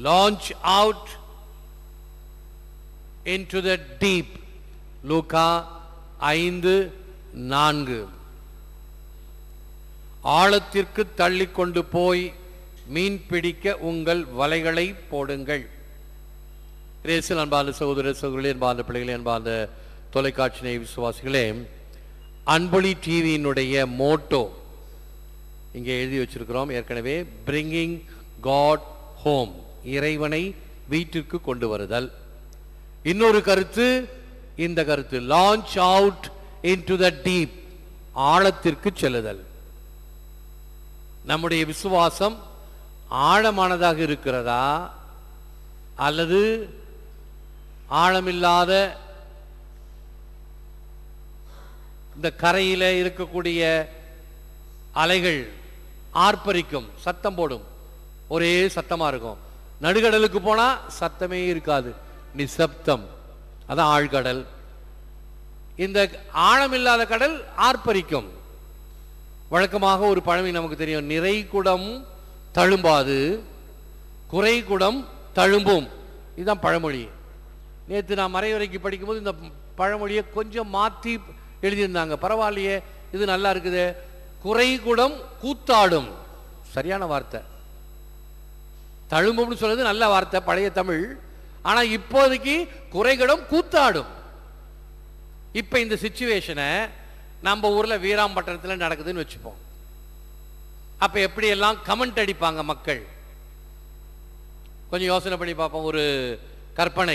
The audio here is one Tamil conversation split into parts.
launch out into the deep லூக்கா ஐந்து நான்கு ஆழத்திற்கு தள்ளி கொண்டு போய் மீன் பிடிக்க உங்கள் வலைகளை போடுங்கள் ரேசில் அன்பார்ந்த சகோதர சகோதரி அன்பார்ந்த பிள்ளைகளே அன்பார்ந்த தொலைக்காட்சி நேய விசுவாசிகளே அன்பொலி டிவியினுடைய மோட்டோ இங்கே எழுதி வச்சிருக்கிறோம் ஏற்கனவே பிரிங்கிங் காட் ஹோம் இறைவனை வீட்டிற்கு கொண்டு வருதல் இன்னொரு கருத்து இந்த கருத்து launch out into the deep ஆழத்திற்கு செல்லுதல் நம்முடைய விசுவாசம் ஆழமானதாக இருக்கிறதா அல்லது ஆழமில்லாத இந்த கரையில இருக்கக்கூடிய அலைகள் ஆர்ப்பரிக்கும் சத்தம் போடும் ஒரே சத்தமா இருக்கும் நடுக்கடலுக்கு போனா சத்தமே இருக்காது நிசப்தம் அதான் ஆழ்கடல் இந்த ஆழமில்லாத கடல் ஆர்ப்பரிக்கும் வழக்கமாக ஒரு பழமொழி நமக்கு தெரியும் நிறை குடம் தழும்பாது குறை குடம் தழும்பும் இதுதான் பழமொழி நேற்று நான் மறைவுரைக்கு படிக்கும்போது இந்த பழமொழியை கொஞ்சம் மாற்றி எழுதியிருந்தாங்க பரவாயில்லையே இது நல்லா இருக்குது குறை குடம் கூத்தாடும் சரியான வார்த்தை தழும்பும்னு சொல்றது நல்ல வார்த்தை பழைய தமிழ் ஆனா இப்போதைக்கு குறைகுடம் கூத்தாடும் இப்ப இந்த சுச்சுவேஷனை நம்ம ஊர்ல வீராம்பட்டினத்துல நடக்குதுன்னு வச்சுப்போம் அப்ப எப்படி எல்லாம் கமெண்ட் அடிப்பாங்க மக்கள் கொஞ்சம் யோசனை பண்ணி பார்ப்போம் ஒரு கற்பனை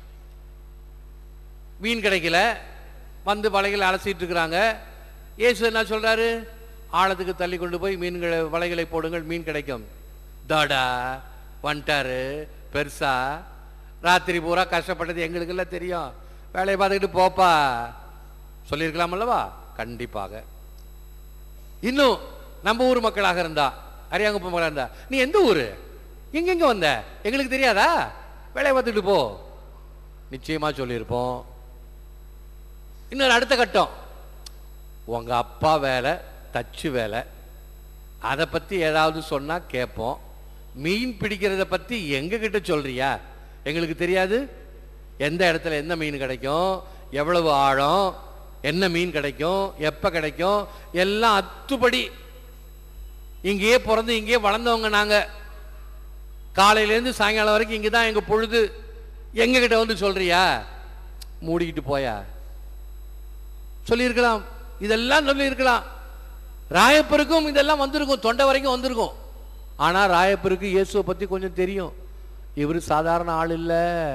மீன் கிடைக்கல வந்து வலைகளை அலசிட்டு இருக்கிறாங்க இயேசு என்ன சொல்றாரு ஆழத்துக்கு தள்ளி கொண்டு போய் மீன்களை வலைகளை போடுங்கள் மீன் கிடைக்கும் தாடா வந்துட்டாரு பெருசா ராத்திரி பூரா கஷ்டப்பட்டது எங்களுக்கெல்லாம் தெரியும் வேலையை பார்த்துக்கிட்டு போப்பா சொல்லியிருக்கலாம் அல்லவா கண்டிப்பாக இன்னும் நம்ம ஊர் மக்களாக இருந்தா அரியாங்குப்பம் மக்களாக இருந்தா நீ எந்த ஊரு எங்கெங்க வந்த எங்களுக்கு தெரியாதா வேலையை பார்த்துக்கிட்டு போ நிச்சயமா சொல்லியிருப்போம் இன்னொரு அடுத்த கட்டம் உங்க அப்பா வேலை தச்சு வேலை அதை பத்தி ஏதாவது சொன்னா கேட்போம் மீன் பிடிக்கிறத பத்தி எங்க கிட்ட சொல்றியா எங்களுக்கு தெரியாது எந்த இடத்துல எந்த மீன் கிடைக்கும் எவ்வளவு ஆழம் என்ன மீன் கிடைக்கும் எப்ப கிடைக்கும் எல்லாம் அத்துப்படி இங்கேயே பிறந்து இங்கேயே வளர்ந்தவங்க நாங்க காலையிலேருந்து சாயங்காலம் வரைக்கும் இங்கே தான் எங்க பொழுது எங்க கிட்ட வந்து சொல்றியா மூடிக்கிட்டு போயா சொல்லியிருக்கலாம் இதெல்லாம் சொல்லியிருக்கலாம் ராயப்பருக்கும் இதெல்லாம் வந்திருக்கும் தொண்டை வரைக்கும் வந்திருக்கும் ஆனா ராயப்பருக்கு இயேசுவை பத்தி கொஞ்சம் தெரியும் இவர் சாதாரண ஆள் இல்ல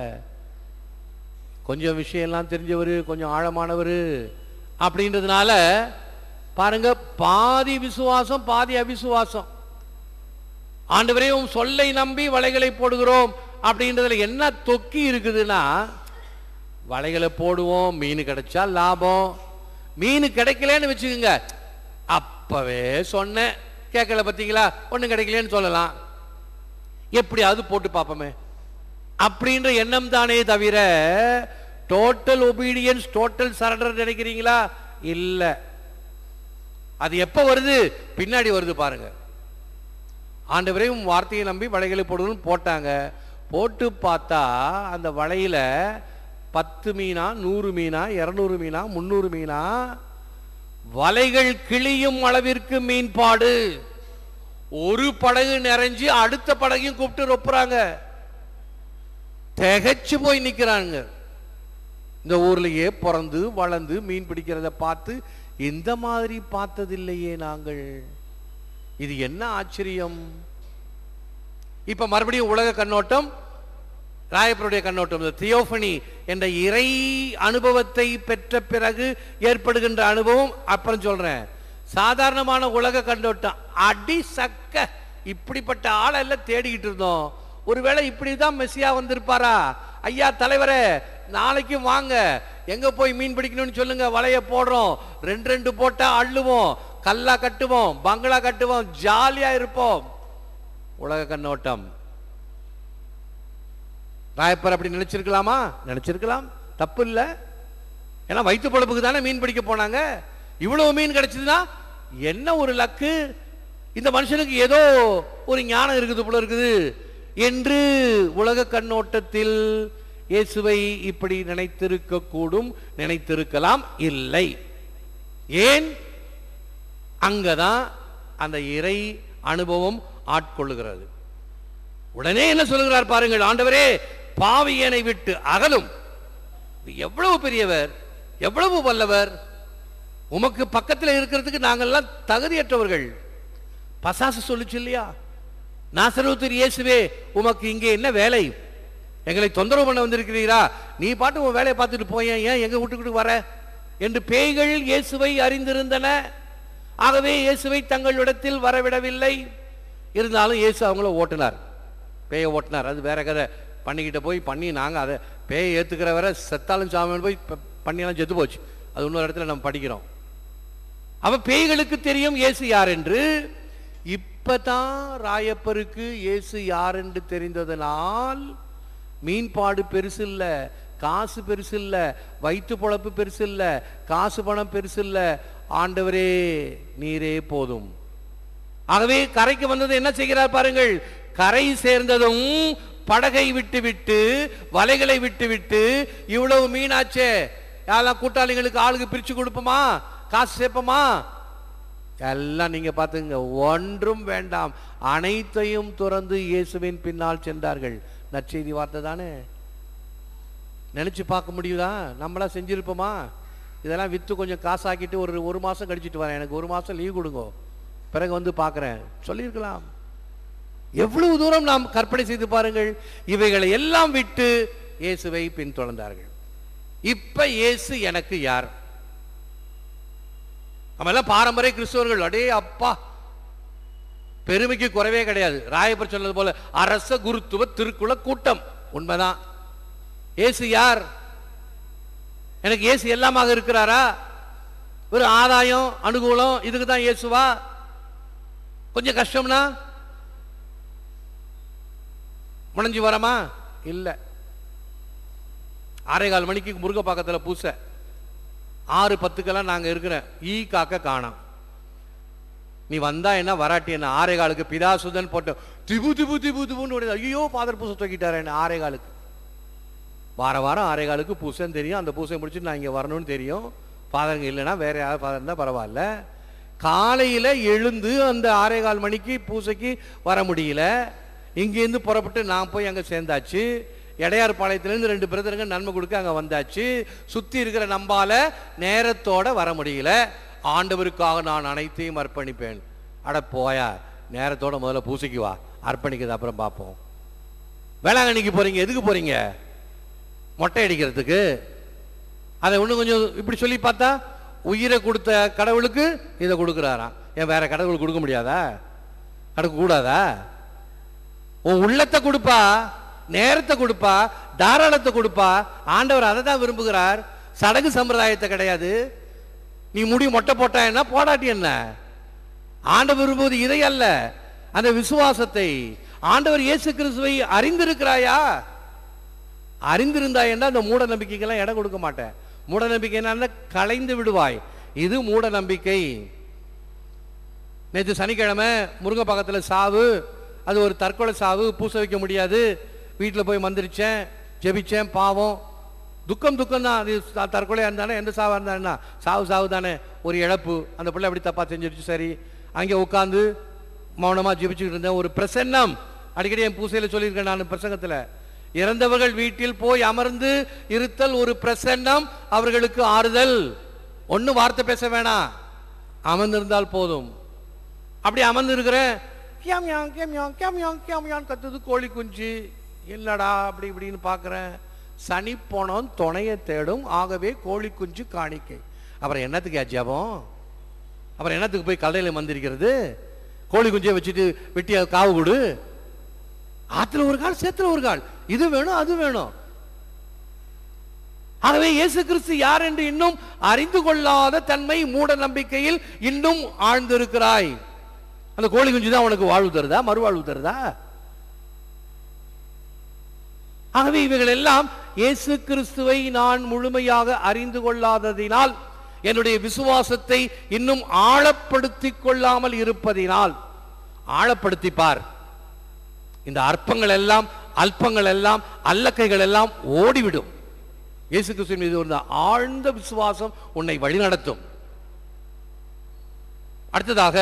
கொஞ்சம் விஷயம்லாம் தெரிஞ்சவர் கொஞ்சம் ஆழமானவர் அப்படின்றதுனால பாருங்க பாதி விசுவாசம் பாதி அவிசுவாசம் ஆண்டவரே உம் சொல்லை நம்பி வலைகளை போடுகிறோம் அப்படின்றதுல என்ன தொக்கி இருக்குதுன்னா வலைகளை போடுவோம் மீன் கிடைச்சா லாபம் மீன் கிடைக்கலன்னு வச்சுக்கோங்க அப்பவே சொன்னேன் கேட்கல பார்த்தீங்களா ஒன்றும் கிடைக்கலன்னு சொல்லலாம் எப்படியாவது போட்டு பார்ப்போமே அப்படின்ற எண்ணம் தானே தவிர டோட்டல் ஒபீடியன்ஸ் டோட்டல் சரண்டர் நினைக்கிறீங்களா இல்ல அது எப்ப வருது பின்னாடி வருது பாருங்க ஆண்டவரே உம் வார்த்தையை நம்பி வலைகளை போடுன்னு போட்டாங்க போட்டு பார்த்தா அந்த வலையில பத்து மீனா நூறு மீனா இருநூறு மீனா முந்நூறு மீனா வலைகள் கிளியும் அளவிற்கு மீன்பாடு ஒரு படகு நிறைஞ்சு அடுத்த படகையும் கூப்பிட்டு ரொப்புறாங்க திகைச்சு போய் நிக்கிறாங்க இந்த ஊர்லயே பிறந்து வளர்ந்து மீன் பிடிக்கிறத பார்த்து இந்த மாதிரி பார்த்ததில்லையே நாங்கள் இது என்ன ஆச்சரியம் இப்ப மறுபடியும் உலக கண்ணோட்டம் ராயப்பருடைய கண்ணோட்டம் இந்த தியோபனி என்ற இறை அனுபவத்தை பெற்ற பிறகு ஏற்படுகின்ற அனுபவம் அப்புறம் சொல்றேன் சாதாரணமான உலக கண்ணோட்டம் அடி சக்க இப்படிப்பட்ட ஆளெல்லாம் தேடிக்கிட்டு இருந்தோம் ஒருவேளை இப்படிதான் மெஸ்ஸியா வந்திருப்பாரா ஐயா தலைவரே நாளைக்கும் வாங்க எங்க போய் மீன் பிடிக்கணும்னு சொல்லுங்க வலைய போடுறோம் ரெண்டு ரெண்டு போட்டா அள்ளுவோம் கல்லா கட்டுவோம் பங்களா கட்டுவோம் ஜாலியா இருப்போம் உலக கண்ணோட்டம் ராயப்பர் அப்படி நினைச்சிருக்கலாமா நினைச்சிருக்கலாம் தப்பு இல்ல ஏன்னா வயிற்று பொழப்புக்கு தானே மீன் பிடிக்க போனாங்க இவ்வளவு மீன் கிடைச்சதுன்னா என்ன ஒரு லக்கு இந்த மனுஷனுக்கு ஏதோ ஒரு ஞானம் இருக்குது போல இருக்குது என்று உலக கண்ணோட்டத்தில் இயேசுவை இப்படி நினைத்திருக்க கூடும் நினைத்திருக்கலாம் இல்லை ஏன் அங்கதான் அந்த இறை அனுபவம் ஆட்கொள்ளுகிறது உடனே என்ன சொல்லுகிறார் பாருங்கள் ஆண்டவரே பாவியனை விட்டு அகலும் எவ்வளவு பெரியவர் எவ்வளவு வல்லவர் உமக்கு பக்கத்தில் இருக்கிறதுக்கு நாங்கெல்லாம் தகுதியற்றவர்கள் பசாசு சொல்லுச்சு இல்லையா நாசரூத்தர் இயேசுவே உமக்கு இங்கே என்ன வேலை எங்களை தொந்தரவு பண்ண வந்திருக்கிறீரா நீ பாட்டு உன் வேலையை பார்த்துட்டு போயேன் ஏன் எங்க வீட்டுக்கிட்டு வர என்று பேய்கள் இயேசுவை அறிந்திருந்தன ஆகவே இயேசுவை தங்களிடத்தில் வரவிடவில்லை இருந்தாலும் இயேசு அவங்கள ஓட்டினார் பேயை ஓட்டினார் அது வேற கதை பண்ணிக்கிட்ட போய் பண்ணி நாங்கள் அதை பேயை ஏற்றுக்கிற வரை செத்தாலும் சாமி போய் ப- பண்ணியெல்லாம் செத்து போச்சு அது இன்னொரு இடத்துல நம்ம படிக்கிறோம் அவ பேய்களுக்கு தெரியும் இயேசு யார் என்று இப்பதான் ராயப்பருக்கு இயேசு யார் என்று தெரிந்ததனால் மீன்பாடு பெருசு இல்ல காசு பெருசு இல்ல வயிற்று பொழப்பு பெருசு இல்ல காசு பணம் பெருசு இல்ல ஆண்டவரே நீரே போதும் ஆகவே கரைக்கு வந்தது என்ன செய்கிறார் பாருங்கள் கரை சேர்ந்ததும் படகை விட்டு விட்டு வலைகளை விட்டு விட்டு இவ்வளவு மீனாச்சே யாரெல்லாம் கூட்டாளிகளுக்கு ஆளுக்கு பிரிச்சு கொடுப்போமா காசு சேர்ப்போமா எல்லாம் நீங்க பார்த்துங்க ஒன்றும் வேண்டாம் அனைத்தையும் துறந்து இயேசுவின் பின்னால் சென்றார்கள் நற்செய்தி வார்த்தை தானே நினைச்சு பார்க்க முடியுதா நம்மளா செஞ்சிருப்போமா இதெல்லாம் வித்து கொஞ்சம் காசாக்கிட்டு ஒரு ஒரு மாசம் கழிச்சிட்டு வரேன் எனக்கு ஒரு மாசம் லீவ் கொடுங்க பிறகு வந்து பார்க்குறேன் சொல்லியிருக்கலாம் எவ்வளவு தூரம் நாம் கற்பனை செய்து பாருங்கள் இவைகளை எல்லாம் விட்டு இயேசுவை பின்தொடர்ந்தார்கள் இப்ப இயேசு எனக்கு யார் நம்ம எல்லாம் பாரம்பரிய கிறிஸ்தவர்கள் அடே அப்பா பெருமைக்கு குறைவே கிடையாது ராயப்பர் சொன்னது போல அரச குருத்துவ திருக்குல கூட்டம் உண்மைதான் இயேசு யார் எனக்கு இயேசு எல்லாமாக இருக்கிறாரா ஒரு ஆதாயம் அனுகூலம் இதுக்கு தான் இயேசுவா கொஞ்சம் கஷ்டம்னா முனைஞ்சு வரமா இல்ல ஆறே கால் மணிக்கு முருகப்பாக்கத்தில் பூசை ஆறு பத்துக்கெல்லாம் நாங்க இருக்கிறேன் ஈ காக்க காணோம் நீ வந்தா என்ன வராட்டி என்ன ஆறே காலுக்கு பிதாசுதன் போட்ட திபு திபு திபு திபுன்னு ஓடுது. ஐயோ ஃபாதர் பூசை தூக்கிட்டாரு என்ன ஆறே காலுக்கு வார வாரம் ஆறே காலுக்கு பூசைன்னு தெரியும் அந்த பூசை முடிச்சுட்டு நான் இங்கே வரணும்னு தெரியும் ஃபாதருங்க இல்லைன்னா வேற யாராவது ஃபாதர் இருந்தால் பரவாயில்ல காலையில் எழுந்து அந்த ஆறே கால் மணிக்கு பூசைக்கு வர முடியல இங்கேருந்து புறப்பட்டு நான் போய் அங்கே சேர்ந்தாச்சு எடையார் பாளையத்துலேருந்து ரெண்டு பிரதருங்க நன்மை கொடுக்க அங்கே வந்தாச்சு சுற்றி இருக்கிற நம்பால நேரத்தோட வர முடியல ஆண்டவருக்காக நான் அனைத்தையும் அர்ப்பணிப்பேன் அட போயா நேரத்தோட முதல்ல பூசைக்கு வா அர்ப்பணிக்கிறது அப்புறம் பார்ப்போம் வேளாங்கண்ணிக்கு போறீங்க எதுக்கு போறீங்க மொட்டை அடிக்கிறதுக்கு அதை இன்னும் கொஞ்சம் இப்படி சொல்லி பார்த்தா உயிரை கொடுத்த கடவுளுக்கு இதை கொடுக்குறாராம் ஏன் வேற கடவுள் கொடுக்க முடியாதா கொடுக்க கூடாதா உன் உள்ளத்தை கொடுப்பா நேரத்தை கொடுப்பா தாராளத்தை கொடுப்பா ஆண்டவர் அதை தான் விரும்புகிறார் சடங்கு சம்பிரதாயத்தை கிடையாது நீ முடி மொட்டை போட்டா என்ன போடாட்டி என்ன ஆண்டவர் விரும்புவது இதை அல்ல அந்த விசுவாசத்தை ஆண்டவர் இயேசு கிறிஸ்துவை அறிந்திருக்கிறாயா அறிந்திருந்தா என்ன அந்த மூட நம்பிக்கைக்கெல்லாம் இடம் கொடுக்க மாட்டேன் மூட நம்பிக்கை என்ன கலைந்து விடுவாய் இது மூட நம்பிக்கை நேற்று சனிக்கிழமை முருங்கப்பாக்கத்தில் சாவு அது ஒரு தற்கொலை சாவு பூசை வைக்க முடியாது வீட்டில் போய் மந்திரிச்சேன் ஜெபிச்சேன் பாவம் துக்கம் துக்கம் தான் அது த- தற்கொலையா இருந்தானே எந்த சாவா இருந்தா சாவு சாவு தானே ஒரு இழப்பு அந்த பிள்ளை அப்படி தப்பா செஞ்சிருச்சு சரி அங்கே உட்காந்து மௌனமா ஜெபிச்சுக்கிட்டு இருந்தேன் ஒரு பிரசன்னம் அடிக்கடி என் பூசையில் சொல்லியிருக்கேன் நான் பிரசங்கத்தில் இறந்தவர்கள் வீட்டில் போய் அமர்ந்து இருத்தல் ஒரு பிரசன்னம் அவர்களுக்கு ஆறுதல் ஒண்ணு வார்த்தை பேச வேணாம் அமர்ந்திருந்தால் போதும் அப்படி அமர்ந்து இருக்கிறேன் கேமியாங் கேமியாங் கேமியாங் கேமியான் கத்துது கோழி குஞ்சு இல்லடா அப்படி இப்படின்னு பார்க்குறேன் சனி போனோம் துணையை தேடும் ஆகவே கோழி குஞ்சு காணிக்கை அப்புறம் என்னத்துக்கு ஜபம் அப்புறம் என்னத்துக்கு போய் கல்லையில் மந்திரிக்கிறது கோழி குஞ்சை வச்சுட்டு வெட்டி அது காவு கொடு ஆத்துல ஒரு கால் சேத்துல ஒரு கால் இது வேணும் அது வேணும் ஆகவே இயேசு கிறிஸ்து யார் என்று இன்னும் அறிந்து கொள்ளாத தன்மை மூட நம்பிக்கையில் இன்னும் ஆழ்ந்திருக்கிறாய் அந்த கோழி குஞ்சு தான் உனக்கு வாழ்வு தருதா மறுவாழ்வு தருதா ஆகவே இவைகள் எல்லாம் இயேசு கிறிஸ்துவை நான் முழுமையாக அறிந்து கொள்ளாததினால் என்னுடைய விசுவாசத்தை இன்னும் ஆழப்படுத்திக் கொள்ளாமல் இருப்பதினால் ஆழப்படுத்திப்பார் இந்த அற்பங்கள் எல்லாம் அல்பங்கள் எல்லாம் அல்லக்கைகள் எல்லாம் ஓடிவிடும் இயேசு கிறிஸ்துவின் மீது ஒரு ஆழ்ந்த விசுவாசம் உன்னை வழிநடத்தும் அடுத்ததாக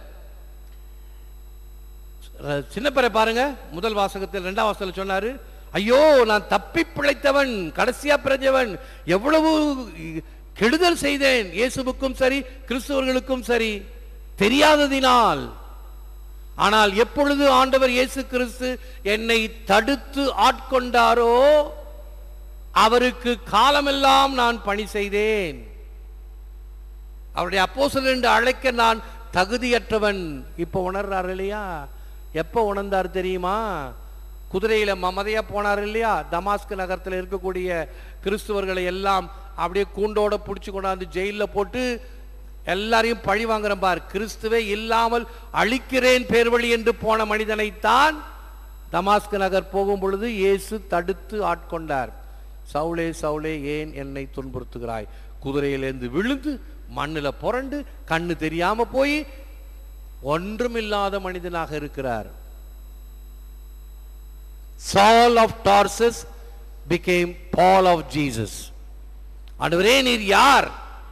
ர- சின்னப்பரை பாருங்க முதல் வாசகத்தில் இரண்டாம் வாசகத்தில் சொன்னாரு ஐயோ நான் தப்பி பிழைத்தவன் கடைசியா பிறந்தவன் எவ்வளவு கெடுதல் செய்தேன் இயேசுவுக்கும் சரி கிறிஸ்துவர்களுக்கும் சரி தெரியாததினால் ஆனால் எப்பொழுது ஆண்டவர் இயேசு கிறிஸ்து என்னை தடுத்து ஆட்கொண்டாரோ அவருக்கு காலமெல்லாம் நான் பணி செய்தேன் அவருடைய அப்போஸ்தலர் என்று அழைக்க நான் தகுதியற்றவன் இப்போ உணர்றார் இல்லையா எப்போ உணர்ந்தார் தெரியுமா குதிரையில மமதையா போனார் இல்லையா தமாஸ்கு நகரத்தில் இருக்கக்கூடிய கிறிஸ்துவர்களை எல்லாம் அப்படியே கூண்டோட பிடிச்சு கொண்டாந்து ஜெயிலில் போட்டு எல்லாரையும் பழி வாங்குறேன் பார் கிறிஸ்துவே இல்லாமல் அழிக்கிறேன் பேர்வழி என்று போன மனிதனைத்தான் தமாஸ்கு நகர் போகும் பொழுது இயேசு தடுத்து ஆட்கொண்டார் சவுளே சவுளே ஏன் என்னை துன்புறுத்துகிறாய் குதிரையிலேருந்து விழுந்து மண்ணில் புரண்டு கண்ணு தெரியாம போய் ஒன்றுமில்லாத மனிதனாக இருக்கிறார் Saul of Tarsus became Paul of Jesus. ஆண்டவரே நீர் யார்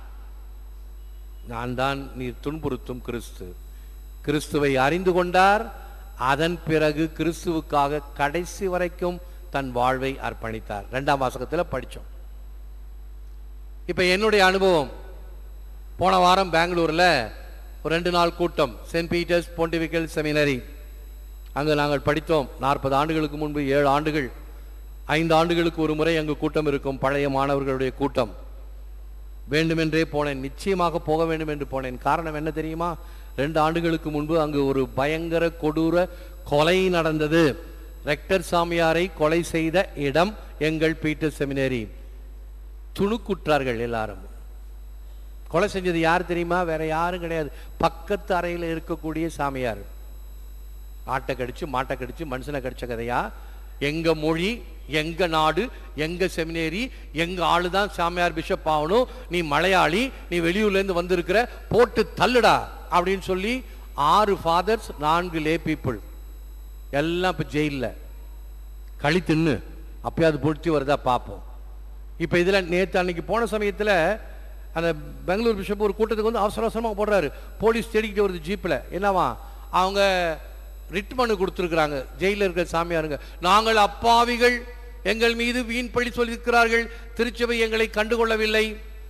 நான் தான் நீர் துன்புறுத்தும் கிறிஸ்து கிறிஸ்துவை அறிந்து கொண்டார் அதன் பிறகு கிறிஸ்துவுக்காக கடைசி வரைக்கும் தன் வாழ்வை அர்ப்பணித்தார் ரெண்டாம் வாசகத்தில் படித்தோம் இப்போ என்னுடைய அனுபவம் போன வாரம் பெங்களூரில் ஒரு ரெண்டு நாள் கூட்டம் சென்ட் பீட்டர்ஸ் பொண்டிவிக்கல் செமினரி அங்கே நாங்கள் படித்தோம் நாற்பது ஆண்டுகளுக்கு முன்பு ஏழு ஆண்டுகள் ஐந்து ஆண்டுகளுக்கு ஒரு முறை அங்கு கூட்டம் இருக்கும் பழைய மாணவர்களுடைய கூட்டம் வேண்டுமென்றே போனேன் நிச்சயமாக போக வேண்டும் என்று போனேன் காரணம் என்ன தெரியுமா ரெண்டு ஆண்டுகளுக்கு முன்பு அங்கு ஒரு பயங்கர கொடூர கொலை நடந்தது ரெக்டர் சாமியாரை கொலை செய்த இடம் எங்கள் பீட்டர் செமினரி துணுக்குற்றார்கள் எல்லாரும் கொலை செஞ்சது யார் தெரியுமா வேற யாரும் கிடையாது பக்கத்து அறையில் இருக்கக்கூடிய சாமியார் ஆட்டை கடிச்சு மாட்டை கடிச்சு மனுஷனை கடிச்ச கதையா எங்க மொழி எங்க நாடு எங்க செமினேரி எங்க ஆளு தான் சாமியார் பிஷப் ஆகணும் நீ மலையாளி நீ வெளியூர்ல இருந்து வந்திருக்கிற போட்டு தள்ளுடா அப்படின்னு சொல்லி ஆறு ஃபாதர்ஸ் நான்கு லே பீப்புள் எல்லாம் இப்போ ஜெயிலில் களி தின்னு அப்பயாவது பொடிச்சு வருதா பார்ப்போம் இப்போ இதில் நேற்று அன்னைக்கு போன சமயத்தில் அந்த பெங்களூர் பிஷப் ஒரு கூட்டத்துக்கு வந்து அவசர அவசரமாக போடுறாரு போலீஸ் தேடிக்கிட்டு வருது ஜீப்பில் என்னவா அவங்க ரிட் மனு கொடுத்துருக்குறாங்க ஜெயிலில் இருக்கிற சாமியாருங்க நாங்கள் அப்பாவிகள் எங்கள் மீது வீண் பழி சொல்லியிருக்கிறார்கள் திருச்சபை எங்களை கண்டுகொள்ளவில்லை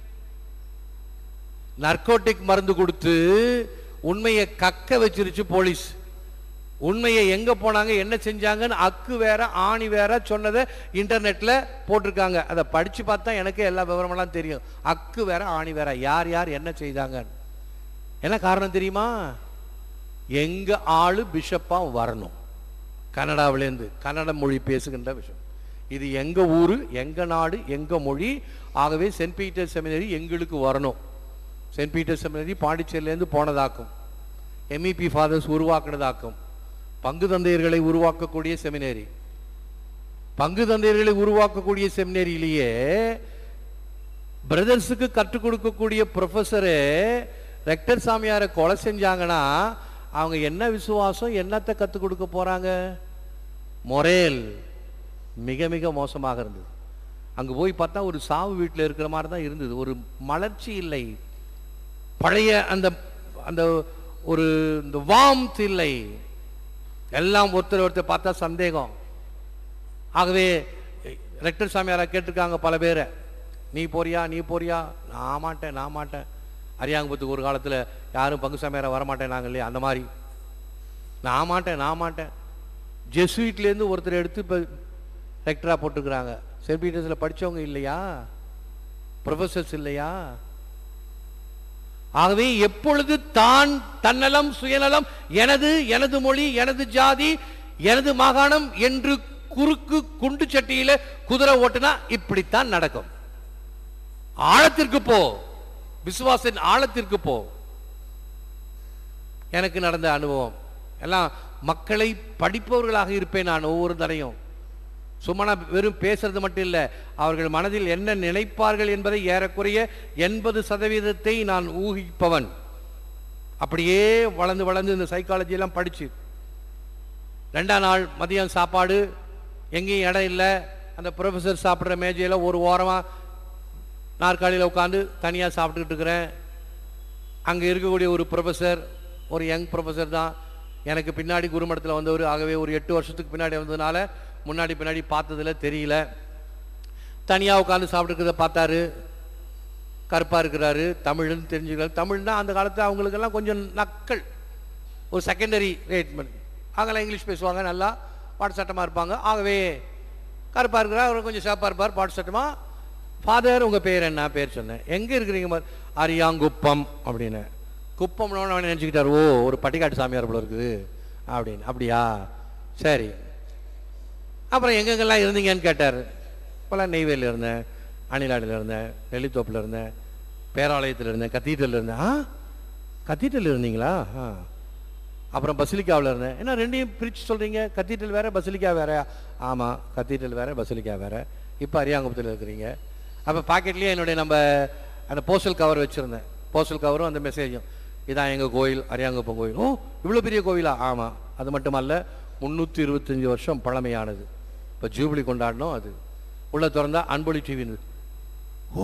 நர்கோட்டிக் மருந்து கொடுத்து உண்மையை கக்க வச்சிருச்சு போலீஸ் உண்மையை எங்க போனாங்க என்ன செஞ்சாங்கன்னு அக்கு வேற ஆணி வேற சொன்னதை இன்டர்நெட்ல போட்டிருக்காங்க அதை படிச்சு பார்த்தா எனக்கு எல்லா விவரமெல்லாம் தெரியும் அக்கு வேற ஆணி வேற யார் யார் என்ன செய்தாங்க என்ன காரணம் தெரியுமா எங்க ஆளு பிஷப்பா வரணும் கனடாவிலேருந்து கன்னட மொழி பேசுகின்ற விஷயம் இது எங்க ஊரு எங்க நாடு எங்க மொழி ஆகவே சென்ட் பீட்டர் செமினரி எங்களுக்கு வரணும் சென்ட் பீட்டர் செமினரி பாண்டிச்சேரியிலேருந்து போனதாக்கும் எம்இபி ஃபாதர்ஸ் உருவாக்குனதாக்கும் பங்கு தந்தையர்களை உருவாக்கக்கூடிய செமினரி பங்கு தந்தையர்களை உருவாக்கக்கூடிய செமினரியிலேயே பிரதர்ஸுக்கு கற்றுக் கொடுக்கக்கூடிய ப்ரொஃபஸரு ரெக்டர் சாமியாரை கொலை செஞ்சாங்கன்னா அவங்க என்ன விசுவாசம் என்னத்தை கற்றுக் கொடுக்க போறாங்க மொரேல் மிக மிக மோசமாக இருந்தது அங்கே போய் பார்த்தா ஒரு சாவு வீட்டில் இருக்கிற மாதிரி தான் இருந்தது ஒரு மலர்ச்சி இல்லை பழைய அந்த அந்த ஒரு இந்த வாம்த் இல்லை எல்லாம் ஒருத்தர் ஒருத்தர் பார்த்தா சந்தேகம் ஆகவே ரெக்டர் சாமியாரா கேட்டிருக்காங்க பல பேரை நீ போறியா நீ போறியா நான் மாட்டேன் நான் மாட்டேன் அரியாங்குப்பத்துக்கு ஒரு காலத்தில் யாரும் பங்கு சாமியாரா வரமாட்டேன் நாங்கள் இல்லையா அந்த மாதிரி நான் மாட்டேன் நான் மாட்டேன் ஜெஸ்வீட்லேருந்து ஒருத்தர் எடுத்து இப்போ ரெக்டராக போட்டிருக்கிறாங்க சென்ட் பீட்டர்ஸில் படித்தவங்க இல்லையா ப்ரொஃபஸர்ஸ் இல்லையா ஆகவே எப்பொழுது தான் தன்னலம் சுயநலம் எனது எனது மொழி எனது ஜாதி எனது மாகாணம் என்று குறுக்கு குண்டு சட்டியில குதிரை ஓட்டுனா இப்படித்தான் நடக்கும் ஆழத்திற்கு போ விசுவாசின் ஆழத்திற்கு போ எனக்கு நடந்த அனுபவம் எல்லாம் மக்களை படிப்பவர்களாக இருப்பேன் நான் ஒவ்வொரு தரையும் சும்மா நான் வெறும் பேசுறது மட்டும் இல்லை அவர்கள் மனதில் என்ன நினைப்பார்கள் என்பதை ஏறக்குறைய எண்பது சதவீதத்தை நான் ஊகிப்பவன் அப்படியே வளர்ந்து வளர்ந்து இந்த சைக்காலஜி எல்லாம் படிச்சு ரெண்டாம் நாள் மதியம் சாப்பாடு எங்கேயும் இடம் இல்லை அந்த ப்ரொஃபஸர் சாப்பிட்ற மேஜையில் ஒரு ஓரமாக நாற்காலியில் உட்காந்து தனியாக சாப்பிட்டுக்கிட்டு இருக்கிறேன் அங்கே இருக்கக்கூடிய ஒரு ப்ரொஃபஸர் ஒரு யங் ப்ரொஃபஸர் தான் எனக்கு பின்னாடி குருமடத்தில் வந்தவர் ஆகவே ஒரு எட்டு வருஷத்துக்கு பின்னாடி வந்ததுனால முன்னாடி பின்னாடி பார்த்ததுல தெரியல தனியாக உட்காந்து சாப்பிட்டுருக்கிறத பார்த்தாரு கருப்பாக இருக்கிறாரு தமிழ்னு தெரிஞ்சுக்கிறாரு தமிழ்னா அந்த காலத்தில் அவங்களுக்கெல்லாம் கொஞ்சம் நக்கல் ஒரு செகண்டரி ரேட்மெண்ட் அவங்களாம் இங்கிலீஷ் பேசுவாங்க நல்லா பாட்டு சட்டமாக இருப்பாங்க ஆகவே கருப்பாக இருக்கிறார் அவர் கொஞ்சம் சிவப்பாக இருப்பார் பாட்டு சட்டமாக ஃபாதர் உங்கள் பேர் என்ன பேர் சொன்னேன் எங்கே இருக்கிறீங்க பார் அரியாங்குப்பம் அப்படின்னு குப்பம்னு அவன் நினச்சிக்கிட்டார் ஓ ஒரு பட்டிக்காட்டு சாமியார் போல இருக்குது அப்படின்னு அப்படியா சரி அப்புறம் எங்கெங்கெல்லாம் இருந்தீங்கன்னு கேட்டார் இப்போல்லாம் நெய்வேலியில் இருந்தேன் அணிலாடியில் இருந்தேன் நெல்லித்தோப்பில் இருந்தேன் பேராலயத்தில் இருந்தேன் கத்தீட்ரலில் இருந்தேன் ஆ கத்தீட்ரல் இருந்தீங்களா ஆ அப்புறம் பசிலிக்காவில் இருந்தேன் என்ன ரெண்டையும் பிரித்து சொல்கிறீங்க கத்தீட்ரல் வேற பசிலிக்கா வேற ஆமாம் கத்தீட்ரல் வேற பசிலிக்கா வேற இப்போ அரியாங்குப்பத்தில் இருக்கிறீங்க அப்போ பாக்கெட்லேயே என்னுடைய நம்ம அந்த போஸ்டல் கவர் வச்சுருந்தேன் போஸ்டல் கவரும் அந்த மெசேஜும் இதான் எங்கள் கோயில் அரியாங்குப்பம் கோயில் ஓ இவ்வளோ பெரிய கோயிலா ஆமாம் அது மட்டுமல்ல முந்நூற்றி இருபத்தஞ்சி வருஷம் பழமையானது இப்போ ஜூபிலி கொண்டாடினோம் அது உள்ள திறந்தா அன்பொழி டிவி ஓ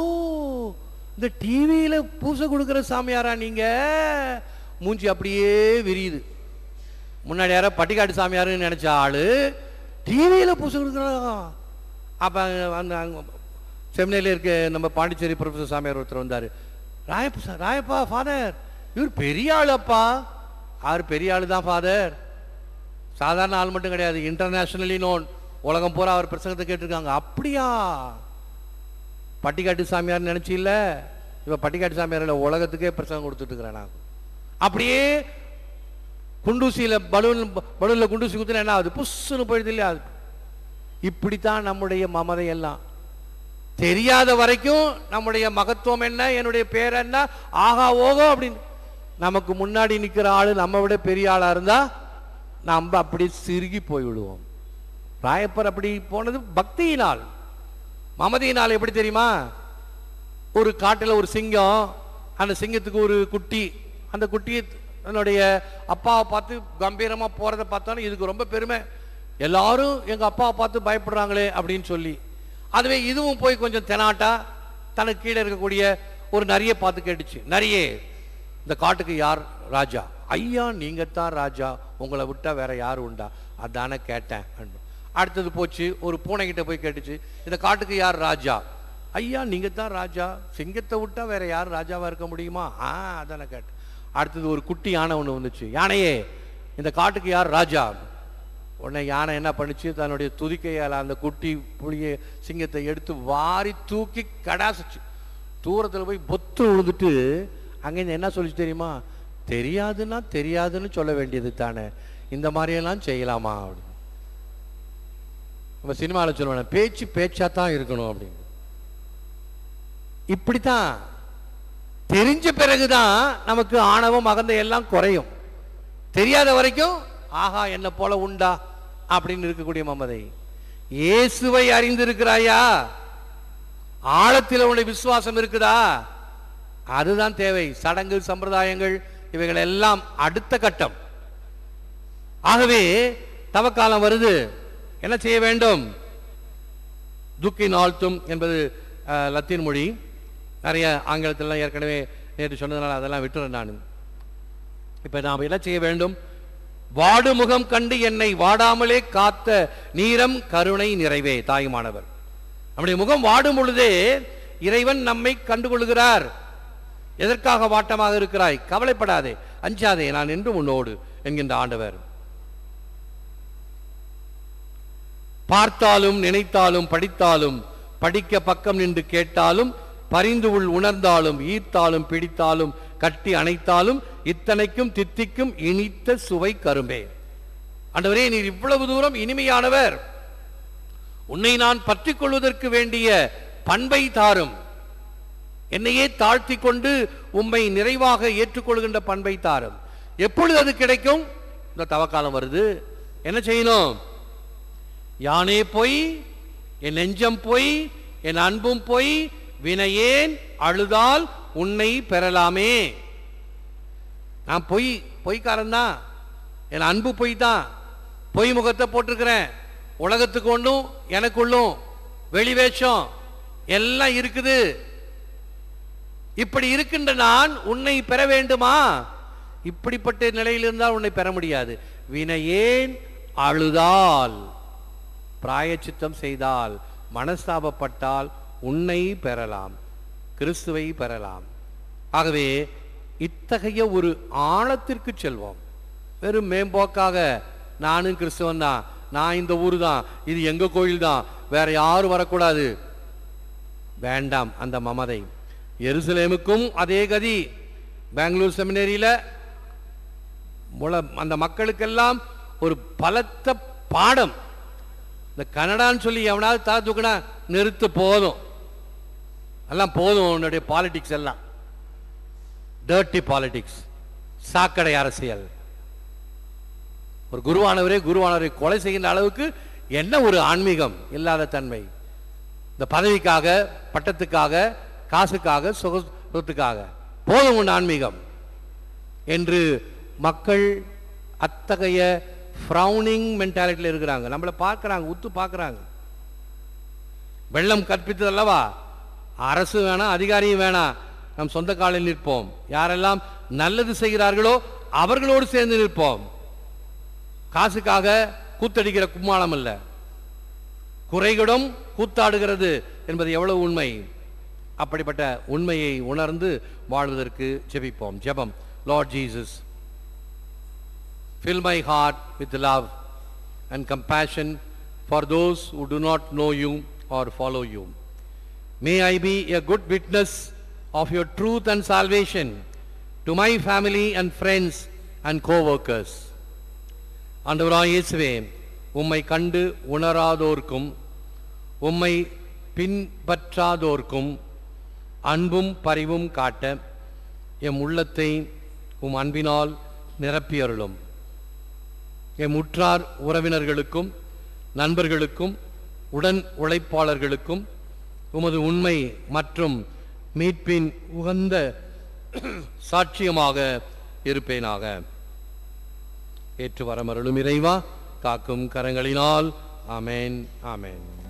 இந்த டிவியில பூசை கொடுக்குற சாமியாரா நீங்க மூஞ்சி அப்படியே விரியுது முன்னாடி யாரோ பட்டிக்காட்டு சாமியாருன்னு நினைச்ச ஆளு டிவியில பூசை கொடுக்குறாங்க அப்ப அங்க- அந்த அங்க செமினையில் இருக்க நம்ம பாண்டிச்சேரி ப்ரொஃபசர் சாமியார் ஒருத்தர் வந்தார் ராயப்பா சா- ராயப்பா ஃபாதர் இவர் பெரிய ஆளுப்பா அவர் பெரிய ஆளு தான் ஃபாதர் சாதாரண ஆள் மட்டும் கிடையாது இன்டர்நேஷனலி நோன் உலகம் பூரா அவர் பிரசங்கத்தை கேட்டிருக்காங்க அப்படியா பட்டிக்காட்டு சாமியார் நினைச்சு இல்ல இவ பட்டிக்காட்டு சாமியார் இல்ல உலகத்துக்கே பிரசங்கம் கொடுத்துட்டு இருக்கிறேன் நான் அப்படியே குண்டூசியில பலூன் பலூன்ல குண்டூசி குத்துனா என்ன ஆகுது புஷ்ஷுன்னு போயிடுது இல்லையா அது இப்படித்தான் நம்முடைய மமதை எல்லாம் தெரியாத வரைக்கும் நம்முடைய மகத்துவம் என்ன என்னுடைய பேர் என்ன ஆகா ஓகோ அப்படின்னு நமக்கு முன்னாடி நிக்கிற ஆளு நம்ம விட பெரிய ஆளா இருந்தா நம்ம அப்படி சிறுகி போய் விடுவோம் ராயப்பர் அப்படி போனது பக்தியினால் மமதியினால் எப்படி தெரியுமா ஒரு காட்டுல ஒரு சிங்கம் அந்த சிங்கத்துக்கு ஒரு குட்டி அந்த குட்டி தன்னுடைய அப்பாவை பார்த்து கம்பீரமா போறதை பார்த்தாலும் இதுக்கு ரொம்ப பெருமை எல்லாரும் எங்க அப்பாவை பார்த்து பயப்படுறாங்களே அப்படின்னு சொல்லி அதுவே இதுவும் போய் கொஞ்சம் தெனாட்டா தனக்கு கீழே இருக்கக்கூடிய ஒரு நரியை பார்த்து கேட்டுச்சு நரியே இந்த காட்டுக்கு யார் ராஜா ஐயா நீங்க தான் ராஜா உங்களை விட்டா வேற யார் உண்டா அதானே கேட்டேன் அப்படின்னு. அடுத்தது போச்சு ஒரு பூனை கிட்ட போய் கேட்டுச்சு இந்த காட்டுக்கு யார் ராஜா ஐயா நீங்க தான் ராஜா சிங்கத்தை விட்டா வேற யார் ராஜாவா இருக்க முடியுமா ஆ அதானே கேட்டேன் அடுத்தது ஒரு குட்டி யானை ஒன்று வந்துச்சு யானையே இந்த காட்டுக்கு யார் ராஜா உடனே யானை என்ன பண்ணுச்சு தன்னுடைய துதிக்கையால் அந்த குட்டி புளிய சிங்கத்தை எடுத்து வாரி தூக்கி கடாசிச்சு தூரத்தில் போய் பொத்து விழுந்துட்டு அங்கேருந்து என்ன சொல்லிச்சு தெரியுமா தெரியாதுன்னா தெரியாதுன்னு சொல்ல வேண்டியது தானே இந்த மாதிரியெல்லாம் செய்யலாமா அப்படின்னு நம்ம சினிமாவில் சொல்லுவாங்க பேச்சு பேச்சா தான் இருக்கணும் அப்படின்னு இப்படித்தான் தெரிஞ்ச பிறகுதான் நமக்கு ஆணவம் அகந்த எல்லாம் குறையும் தெரியாத வரைக்கும் ஆஹா என்ன போல உண்டா அப்படின்னு இருக்கக்கூடிய மமதை இயேசுவை அறிந்திருக்கிறாயா ஆழத்தில் உன்னுடைய விசுவாசம் இருக்குதா அதுதான் தேவை சடங்கு சம்பிரதாயங்கள் இவைகள் எல்லாம் அடுத்த கட்டம் ஆகவே தவக்காலம் வருது என்ன செய்ய வேண்டும் துக்கின் ஆழ்த்தும் என்பது அஹ், லத்தீன் மொழி நிறைய ஆங்கிலத்திலாம் ஏற்கனவே நேற்று சொன்னதுனால அதெல்லாம் விட்டுறேன் நான் இப்ப நாம் என்ன செய்ய வேண்டும் வாடுமுகம் கண்டு என்னை வாடாமலே காத்த நீரம் கருணை நிறைவே தாயுமானவர் நம்முடைய முகம் வாடும் பொழுதே இறைவன் நம்மை கண்டுகொள்கிறார் எதற்காக வாட்டமாக இருக்கிறாய் கவலைப்படாதே அஞ்சாதே நான் என்று உன்னோடு என்கின்ற ஆண்டவர் பார்த்தாலும் நினைத்தாலும் படித்தாலும் படிக்க பக்கம் நின்று கேட்டாலும் பரிந்து உள் உணர்ந்தாலும் ஈர்த்தாலும் பிடித்தாலும் கட்டி அணைத்தாலும் இத்தனைக்கும் தித்திக்கும் இனித்த சுவை கரும்பே ஆண்டவரே நீர் இவ்வளவு தூரம் இனிமையானவர் உன்னை நான் பற்றிக் கொள்வதற்கு வேண்டிய பண்பை தாரும் என்னையே தாழ்த்தி கொண்டு உம்மை நிறைவாக ஏற்றுக்கொள்கின்ற பண்பை தாரும் எப்பொழுது அது கிடைக்கும் இந்த தவக்காலம் வருது என்ன செய்யணும் யானே போய் என் நெஞ்சம் போய் என் அன்பும் போய் வினையேன் அழுதால் உன்னை பெறலாமே நான் பொய் பொய்க்காரன் தான் என் அன்பு பொய் தான் பொய் முகத்தை போட்டிருக்கிறேன் உலகத்துக்கு ஒன்றும் எனக்குள்ளும் வெளி வேஷம் எல்லாம் இருக்குது இப்படி இருக்கின்ற நான் உன்னை பெற வேண்டுமா இப்படிப்பட்ட நிலையில் இருந்தால் உன்னை பெற முடியாது வினையேன் அழுதால் பிராயச்சித்தம் செய்தால் மனஸ்தாபப்பட்டால் உன்னை பெறலாம் கிறிஸ்துவை பெறலாம் ஆகவே இத்தகைய ஒரு ஆழத்திற்கு செல்வோம் வெறும் மேம்போக்காக நானும் கிறிஸ்தவன் தான் நான் இந்த ஊர் தான் இது எங்க கோயில் தான் வேற யாரும் வரக்கூடாது வேண்டாம் அந்த மமதை எருசலேமுக்கும் அதே கதி பெங்களூர் செமினரியில முள அந்த மக்களுக்கெல்லாம் ஒரு பலத்த பாடம் இந்த கனடான்னு சொல்லி எவனாவது தா தூக்குனா நிறுத்து போதும் எல்லாம் போதும் உன்னுடைய பாலிடிக்ஸ் எல்லாம் டர்ட்டி பாலிடிக்ஸ் சாக்கடை அரசியல் ஒரு குருவானவரே குருவானவரை கொலை செய்கின்ற அளவுக்கு என்ன ஒரு ஆன்மீகம் இல்லாத தன்மை இந்த பதவிக்காக பட்டத்துக்காக காசுக்காக சுக சுகத்துக்காக போதும் உன் ஆன்மீகம் என்று மக்கள் அத்தகைய ஃப்ரௌனிங் மென்டாலிட்டியில் இருக்கிறாங்க நம்மளை பார்க்குறாங்க உத்து பார்க்குறாங்க வெள்ளம் கற்பித்தது அல்லவா அரசு வேணாம் அதிகாரியும் வேணாம் நம் சொந்த காலில் நிற்போம் யாரெல்லாம் நல்லது செய்கிறார்களோ அவர்களோடு சேர்ந்து நிற்போம் காசுக்காக கூத்தடிக்கிற கும்மாளம் அல்ல குறைகளும் கூத்தாடுகிறது என்பது எவ்வளவு உண்மை அப்படிப்பட்ட உண்மையை உணர்ந்து வாழ்வதற்கு ஜெபிப்போம் ஜெபம் Lord Jesus fill my heart with love and compassion for those who do not know you or follow you. May I be a good witness of your truth and salvation to my family and friends and co-workers. ஆண்டவராய் இயேசுவே உம்மை கண்டு உணராதோர்க்கும் உம்மை பின்பற்றாதோர்க்கும் அன்பும் பரிவும் காட்ட எம் உள்ளத்தை உம் அன்பினால் நிரப்பியருளும் எம் உற்றார் உறவினர்களுக்கும் நண்பர்களுக்கும் உடன் உழைப்பாளர்களுக்கும் உமது உண்மை மற்றும் மீட்பின் உகந்த சாட்சியமாக இருப்பேனாக ஏற்று வரமருளும் இறைவா காக்கும் கரங்களினால் ஆமென் ஆமென்